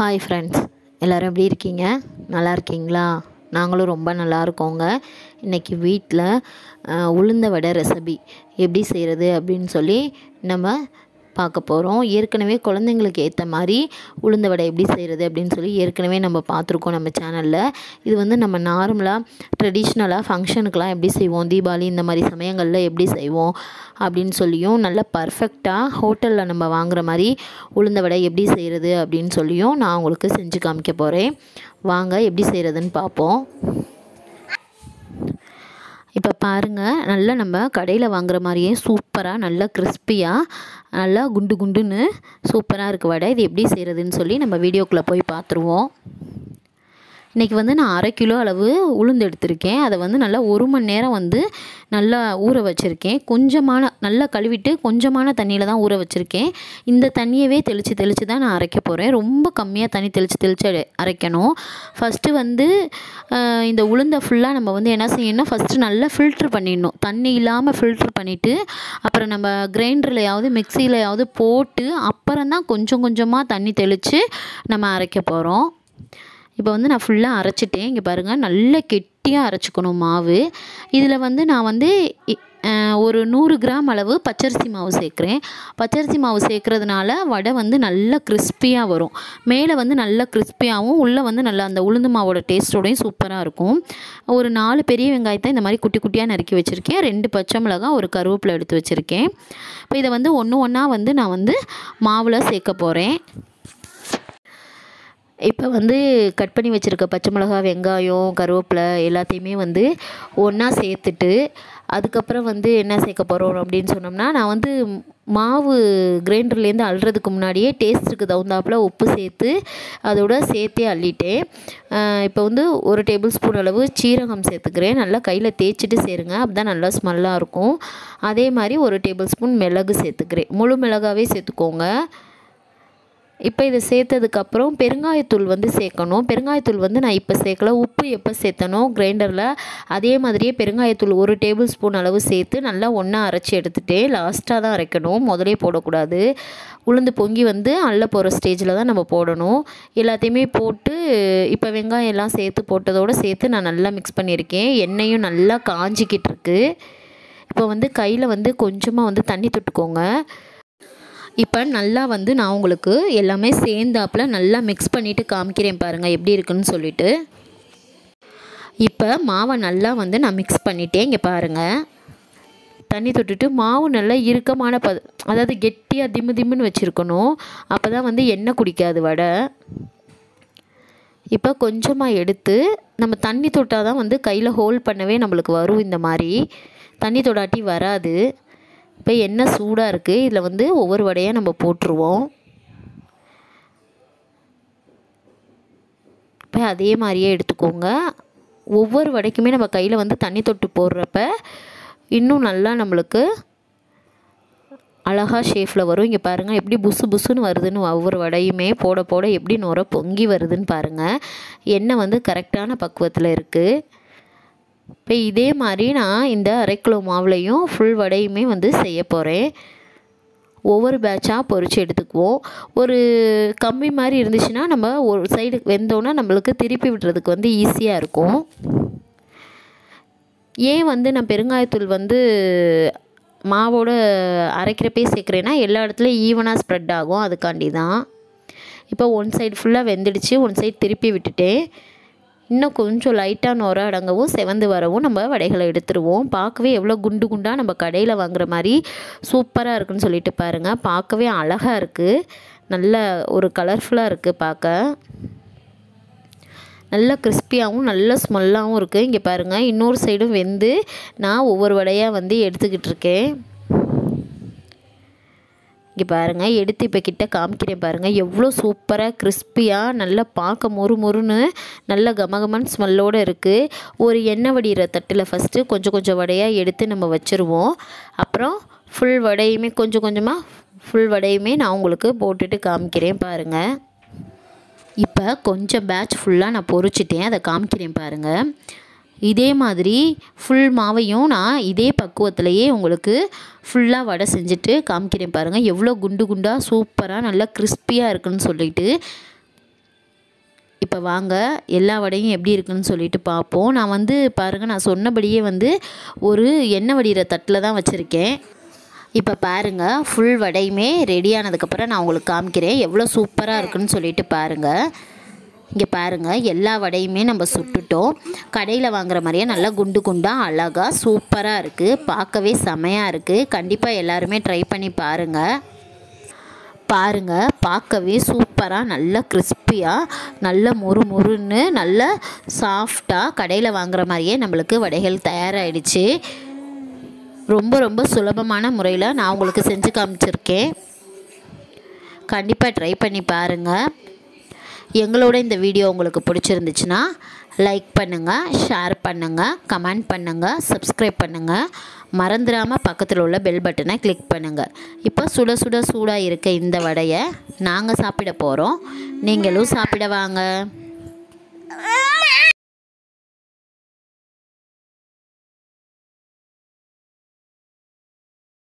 hi friends எல்லோரும் எப்படி இருக்கீங்க நல்லா இருக்கீங்களா நாங்களும் ரொம்ப நல்லா இருக்கோங்க இன்றைக்கி வீட்டில் உளுந்த வடை ரெசிபி எப்படி செய்கிறது அப்படின்னு சொல்லி நம்ம பார்க்க போகிறோம் ஏற்கனவே குழந்தைங்களுக்கு ஏற்ற மாதிரி உளுந்த வடை எப்படி செய்கிறது அப்படின்னு சொல்லி ஏற்கனவே நம்ம பார்த்துருக்கோம் நம்ம சேனலில் இது வந்து நம்ம நார்மலாக ட்ரெடிஷ்னலாக ஃபங்க்ஷனுக்கெலாம் எப்படி செய்வோம் தீபாவளி இந்த மாதிரி சமயங்களில் எப்படி செய்வோம் அப்படின்னு சொல்லியும் நல்லா பர்ஃபெக்டாக ஹோட்டலில் நம்ம வாங்குகிற மாதிரி உளுந்த வடை எப்படி செய்கிறது அப்படின்னு சொல்லியும் நான் உங்களுக்கு செஞ்சு காமிக்க போகிறேன் வாங்க எப்படி செய்கிறதுன்னு பார்ப்போம் இப்போ பாருங்கள் நல்லா நம்ம கடையில் வாங்குற மாதிரியே சூப்பராக நல்லா கிறிஸ்பியாக நல்லா குண்டு குண்டுன்னு சூப்பராக இருக்குது வடை இது எப்படி செய்கிறதுன்னு சொல்லி நம்ம வீடியோக்குள்ளே போய் பார்த்துருவோம் இன்றைக்கி வந்து நான் அரை கிலோ அளவு உளுந்து எடுத்திருக்கேன் அதை வந்து நல்லா ஒரு மணி நேரம் வந்து நல்லா ஊற வச்சுருக்கேன் கொஞ்சமான நல்லா கழுவிட்டு கொஞ்சமான தண்ணியில் தான் ஊற வச்சுருக்கேன் இந்த தண்ணியவே தெளித்து தெளித்து தான் நான் அரைக்க போகிறேன் ரொம்ப கம்மியாக தண்ணி தெளித்து தெளித்து அரைக்கணும் ஃபஸ்ட்டு வந்து இந்த உளுந்தை ஃபுல்லாக நம்ம வந்து என்ன செய்யணும் ஃபஸ்ட்டு நல்லா ஃபில்ட்ரு பண்ணிடணும் தண்ணி இல்லாமல் ஃபில்ட்ரு பண்ணிவிட்டு அப்புறம் நம்ம கிரைண்டர்லையாவது மிக்சியிலையாவது போட்டு அப்புறம் தான் கொஞ்சம் கொஞ்சமாக தண்ணி தெளித்து நம்ம அரைக்க போகிறோம் இப்போ வந்து நான் ஃபுல்லாக அரைச்சிட்டேன் இங்கே பாருங்கள் நல்ல கெட்டியாக அரைச்சிக்கணும் மாவு இதில் வந்து நான் வந்து ஒரு நூறு கிராம் அளவு பச்சரிசி மாவு சேர்க்குறேன் பச்சரிசி மாவு சேர்க்குறதுனால வடை வந்து நல்லா கிறிஸ்பியாக வரும் மேலே வந்து நல்லா கிறிஸ்பியாகவும் உள்ளே வந்து நல்லா அந்த உளுந்து மாவோட டேஸ்ட்டோடையும் சூப்பராக இருக்கும் ஒரு நாலு பெரிய வெங்காயத்தை இந்த மாதிரி குட்டி குட்டியாக நறுக்கி வச்சுருக்கேன் ரெண்டு பச்சை மிளகாய் ஒரு கருவேப்பிலை எடுத்து வச்சுருக்கேன் இப்போ இதை வந்து ஒன்று ஒன்றா வந்து நான் வந்து மாவில் சேர்க்க போகிறேன் இப்போ வந்து கட் பண்ணி வச்சுருக்க பச்சை மிளகா வெங்காயம் கருவேப்பிலை எல்லாத்தையுமே வந்து ஒன்றா சேர்த்துட்டு அதுக்கப்புறம் வந்து என்ன சேர்க்க போகிறோம் அப்படின்னு சொன்னோம்னா நான் வந்து மாவு கிரைண்டர்லேருந்து அள்ளுறதுக்கு முன்னாடியே டேஸ்ட்டுக்கு தகுந்தாப்பில் உப்பு சேர்த்து அதோட சேர்த்தே அள்ளிட்டேன் இப்போ வந்து ஒரு டேபிள் ஸ்பூன் அளவு சீரகம் சேர்த்துக்கிறேன் நல்லா கையில் தேய்ச்சிட்டு சேருங்க அப்படி தான் நல்லா ஸ்மெல்லாக இருக்கும் அதே மாதிரி ஒரு டேபிள் ஸ்பூன் மிளகு சேர்த்துக்கிறேன் முழு மிளகாவே சேர்த்துக்கோங்க இப்போ இதை சேர்த்ததுக்கப்புறம் பெருங்காயத்தூள் வந்து சேர்க்கணும் பெருங்காயத்தூள் வந்து நான் இப்போ சேர்க்கல உப்பு எப்போ சேர்த்தனோ கிரைண்டரில் அதே மாதிரியே பெருங்காயத்தூள் ஒரு டேபிள் ஸ்பூன் அளவு சேர்த்து நல்லா ஒன்றா அரைச்சி எடுத்துகிட்டே லாஸ்ட்டாக தான் அரைக்கணும் முதலே போடக்கூடாது உளுந்து பொங்கி வந்து அள்ள போகிற ஸ்டேஜில் தான் நம்ம போடணும் எல்லாத்தையுமே போட்டு இப்போ வெங்காயம் எல்லாம் சேர்த்து போட்டதோடு சேர்த்து நான் நல்லா மிக்ஸ் பண்ணியிருக்கேன் எண்ணெயும் நல்லா காஞ்சிக்கிட்டு இருக்கு இப்போ வந்து கையில் வந்து கொஞ்சமாக வந்து தண்ணி தொட்டுக்கோங்க இப்போ நல்லா வந்து நான் உங்களுக்கு எல்லாமே சேர்ந்தாப்பில் நல்லா மிக்ஸ் பண்ணிவிட்டு காமிக்கிறேன் பாருங்கள் எப்படி இருக்குன்னு சொல்லிட்டு இப்போ மாவை நல்லா வந்து நான் மிக்ஸ் பண்ணிட்டேன் இங்கே பாருங்கள் தண்ணி தொட்டுட்டு மாவு நல்லா இறுக்கமான ப அதாவது கெட்டியாக திம்மு திம்முன்னு வச்சுருக்கணும் அப்போ தான் வந்து எண்ணெய் குடிக்காது வடை இப்போ கொஞ்சமாக எடுத்து நம்ம தண்ணி தொட்டால் தான் வந்து கையில் ஹோல்ட் பண்ணவே நம்மளுக்கு வரும் இந்த மாதிரி தண்ணி தொடாட்டி வராது இப்போ எண்ணெய் சூடாக இருக்குது இதில் வந்து ஒவ்வொரு வடையாக நம்ம போட்டுருவோம் இப்போ அதே மாதிரியே எடுத்துக்கோங்க ஒவ்வொரு வடைக்குமே நம்ம கையில் வந்து தண்ணி தொட்டு போடுறப்ப இன்னும் நல்லா நம்மளுக்கு அழகாக ஷேஃபில் வரும் இங்கே பாருங்கள் எப்படி புசு புசுன்னு வருதுன்னு ஒவ்வொரு வடையுமே போட போட எப்படி நுர பொங்கி வருதுன்னு பாருங்கள் எண்ணெய் வந்து கரெக்டான பக்குவத்தில் இருக்குது இப்போ இதே மாதிரி நான் இந்த அரை கிலோ மாவுலையும் ஃபுல் வடையுமே வந்து செய்ய போகிறேன் ஒவ்வொரு பேட்சாக பொறிச்சு எடுத்துக்குவோம் ஒரு கம்பி மாதிரி இருந்துச்சுன்னா நம்ம ஒரு சைடு வெந்தோன்னா நம்மளுக்கு திருப்பி விடுறதுக்கு வந்து ஈஸியாக இருக்கும் ஏன் வந்து நான் பெருங்காயத்தூள் வந்து மாவோட அரைக்கிறப்பே சேர்க்குறேன்னா எல்லா இடத்துலையும் ஈவனாக ஸ்ப்ரெட் ஆகும் அதுக்காண்டி தான் இப்போ ஒன் சைடு ஃபுல்லாக வெந்துடுச்சு ஒன் சைடு திருப்பி விட்டுட்டேன் இன்னும் கொஞ்சம் லைட்டாக நுர அடங்கவும் செவந்து வரவும் நம்ம வடைகளை எடுத்துருவோம் பார்க்கவே எவ்வளோ குண்டு குண்டாக நம்ம கடையில் வாங்குற மாதிரி சூப்பராக இருக்குன்னு சொல்லிட்டு பாருங்கள் பார்க்கவே அழகாக இருக்குது நல்ல ஒரு கலர்ஃபுல்லாக இருக்குது பார்க்க நல்ல கிறிஸ்பியாகவும் நல்ல ஸ்மெல்லாகவும் இருக்குது இங்கே பாருங்கள் இன்னொரு சைடும் வெந்து நான் ஒவ்வொரு வடையாக வந்து எடுத்துக்கிட்டு இருக்கேன் இங்கே பாருங்கள் எடுத்து இப்போ கிட்ட காமிக்கிறேன் பாருங்கள் எவ்வளோ சூப்பராக கிறிஸ்பியாக நல்லா பார்க்க மொறு மொறுன்னு நல்ல கமகமன் ஸ்மெல்லோடு இருக்குது ஒரு எண்ணெய் வடிகிற தட்டில் ஃபஸ்ட்டு கொஞ்சம் கொஞ்சம் வடையாக எடுத்து நம்ம வச்சுருவோம் அப்புறம் ஃபுல் வடையுமே கொஞ்சம் கொஞ்சமாக ஃபுல் வடையுமே நான் உங்களுக்கு போட்டுட்டு காமிக்கிறேன் பாருங்கள் இப்போ கொஞ்சம் பேட்ச் ஃபுல்லாக நான் பொறிச்சிட்டேன் அதை காமிக்கிறேன் பாருங்கள் இதே மாதிரி ஃபுல் மாவையும் நான் இதே பக்குவத்திலையே உங்களுக்கு ஃபுல்லாக வடை செஞ்சுட்டு காமிக்கிறேன் பாருங்கள் எவ்வளோ குண்டு குண்டாக சூப்பராக நல்லா கிறிஸ்பியாக இருக்குன்னு சொல்லிட்டு இப்போ வாங்க எல்லா வடையும் எப்படி இருக்குன்னு சொல்லிட்டு பார்ப்போம் நான் வந்து பாருங்கள் நான் சொன்னபடியே வந்து ஒரு எண்ணெய் வடிகிற தட்டில் தான் வச்சுருக்கேன் இப்போ பாருங்கள் ஃபுல் வடையுமே ரெடி ஆனதுக்கப்புறம் நான் உங்களுக்கு காமிக்கிறேன் எவ்வளோ சூப்பராக இருக்குன்னு சொல்லிட்டு பாருங்கள் இங்கே பாருங்கள் எல்லா வடையுமே நம்ம சுட்டுட்டோம் கடையில் வாங்குற மாதிரியே நல்லா குண்டு குண்டாக அழகாக சூப்பராக இருக்குது பார்க்கவே செமையாக இருக்குது கண்டிப்பாக எல்லாருமே ட்ரை பண்ணி பாருங்கள் பாருங்கள் பார்க்கவே சூப்பராக நல்ல கிறிஸ்பியாக நல்ல மொறு மொறுன்னு நல்ல சாஃப்டாக கடையில் வாங்குற மாதிரியே நம்மளுக்கு வடைகள் தயாராகிடுச்சு ரொம்ப ரொம்ப சுலபமான முறையில் நான் உங்களுக்கு செஞ்சு காமிச்சிருக்கேன் கண்டிப்பாக ட்ரை பண்ணி பாருங்கள் எங்களோட இந்த வீடியோ உங்களுக்கு பிடிச்சிருந்துச்சுன்னா லைக் பண்ணுங்கள் ஷேர் பண்ணுங்கள் கமெண்ட் பண்ணுங்கள் சப்ஸ்கிரைப் பண்ணுங்கள் மறந்துடாமல் பக்கத்தில் உள்ள பெல் பட்டனை கிளிக் பண்ணுங்கள் இப்போ சுட சுட சூடாக இருக்க இந்த வடையை நாங்கள் சாப்பிட போகிறோம் நீங்களும் சாப்பிட வாங்க